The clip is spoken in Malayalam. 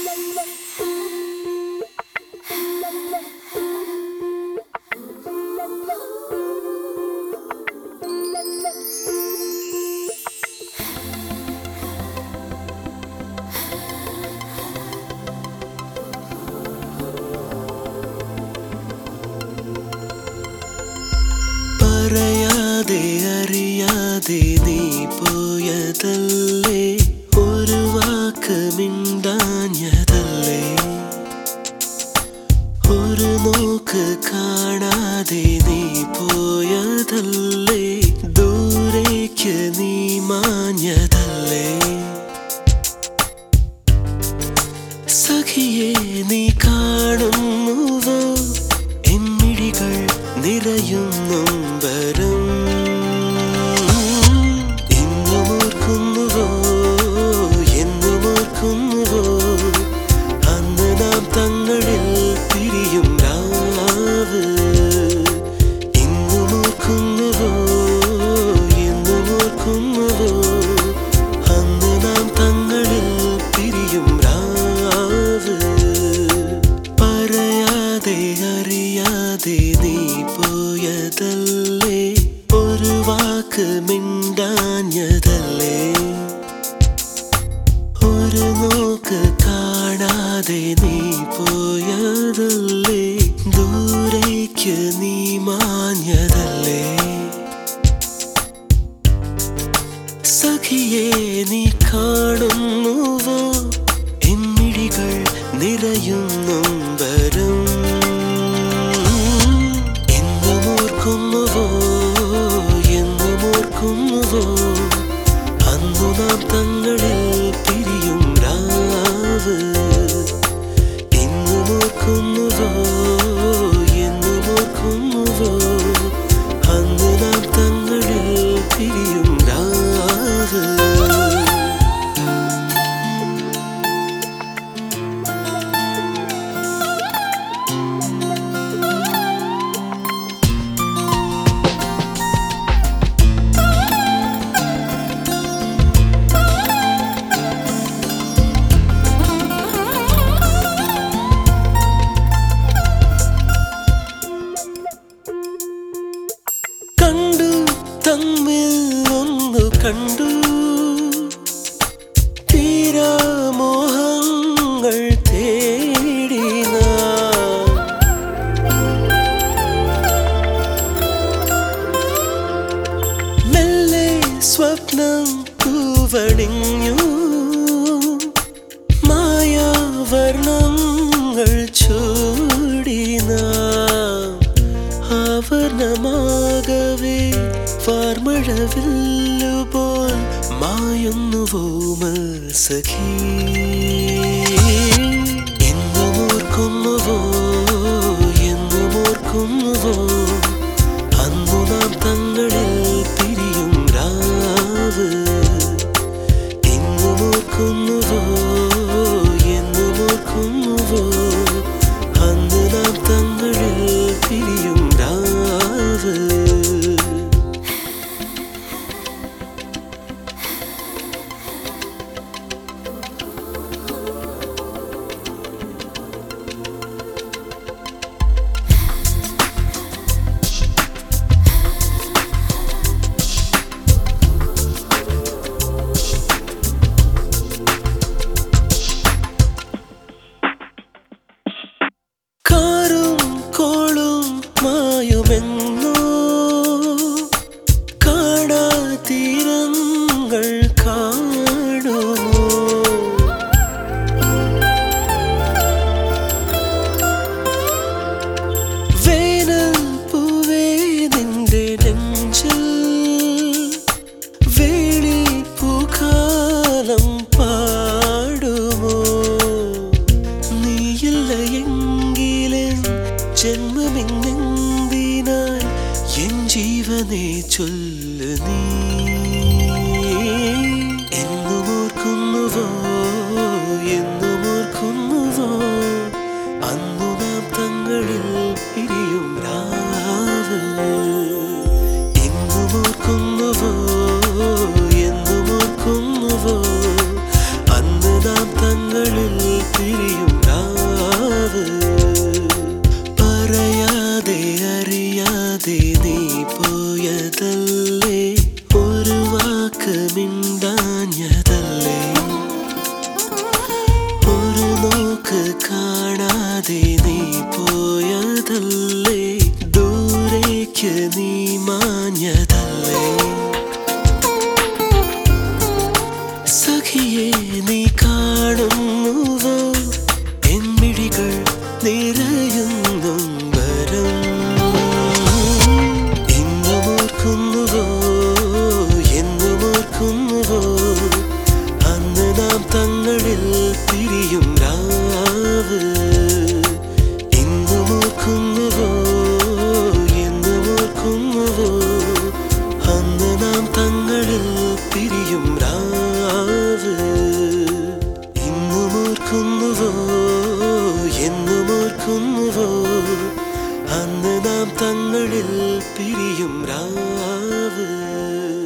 പറയാതെ അറിയാതെ നീ പോയതല്ലേ ഒരു വാക്ക് മിണ്ടാഞ്ഞതല്ലേ ഒരു നോക്ക് കാണാതെ നീ പോയതല്ലേ ദൂരേക്ക് നീ മാഞ്ഞതല്ലേ സഖിയെ നീ കാണുന്നുവോ എന്നിടികൾ നിറയുന്നും വരും ഇന്നും ഓർക്കുന്നുവോ എന്നും ഓർക്കുന്നുവോ അന്ന് നാം തങ്ങളിൽ പിരിയും രാവ് ഇന്നും ഓർക്കുന്നുവോ എന്നും ഓർക്കുന്നുവോ അന്ന് നാം തങ്ങളിൽ പിരിയും രാവ് പറയാതെ അറിയാതെ നീ പോയതല്ലേ ഒരു വാക്ക് മിണ്ടാഞ്ഞതല്ലേ ഒരു നോക്ക് കാണാതെ നീ പോയതല്ലേ ദൂരേക്ക് നീ മാഞ്ഞതല്ലേ സഖിയെ നീ കാണുന്നുവോ എന്നിടികൾ നിറയുന്നും വരും എന്നും ഓർക്കുന്നുവോ എന്നും ഓർക്കുന്നുവോ അന്നു നാം തങ്ങളിൽ പിരിയും രാവ് എന്നും ഓർക്കുന്നുവോ എന്നും ഓർക്കുന്നുവോ അന്ന് നാം തങ്ങളിൽ പിരിയും രാവ് കണ്ടു തമ്മിൽ ഒന്നു കണ്ടു തീരാമോഹങ്ങൾ തേടി നാം. മെല്ലെ സ്വപ്നം പൂവണിഞ്ഞു മായാവർണ്ണങ്ങൾ ചൂടി നാം ആവരണമാകവേ വാർമഴവില്ലുപോൽ മായുന്നുവോ സഖി എന്നും ഓർക്കുന്നുവോ എന്നും ഓർക്കുന്നുവോ അന്നു നാം തങ്ങളിൽ പിരിയും രാവ് എന്നും ഓർക്കുന്നുവോ എന്നും ഓർക്കുന്നുവോ അന്ന് നാം തങ്ങളിൽ പിരിയും രാവ് കാറും കോളും മായുമെന്നോ കാണാ തീരങ്ങൾ കാണുമോ വേനൽ പൂവേ നിന്റെ നെഞ്ചിൽ വേളി പൂക്കാലം പാടുമോ നീയില്ല എങ്കിലും ജന്മമെന്നെന്തിനായി എൻ ജീവനെ ചൊല്ലു നീ എന്നും ഓർക്കുന്നുവോ എന്നും ഓർക്കുന്നുവോ അന്നു നാം തങ്ങളിൽ പിരിയും രാവ് എന്നും ഓർക്കുന്നുവോ എന്നും ഓർക്കുന്നുവോ അന്ന് നാം തങ്ങളിൽ പിരി തങ്ങളിൽ പിരിയും രാവ് ഇന്നും ഓർക്കുന്നുവോ എന്നും ഓർക്കുന്നുവോ അന്ന് നാം തങ്ങളിൽ പിരിയും രാവ് ഇന്നും ഓർക്കുന്നുവോ എന്നും ഓർക്കുന്നുവോ അന്ന് നാം തങ്ങളിൽ പിരിയും രാവ്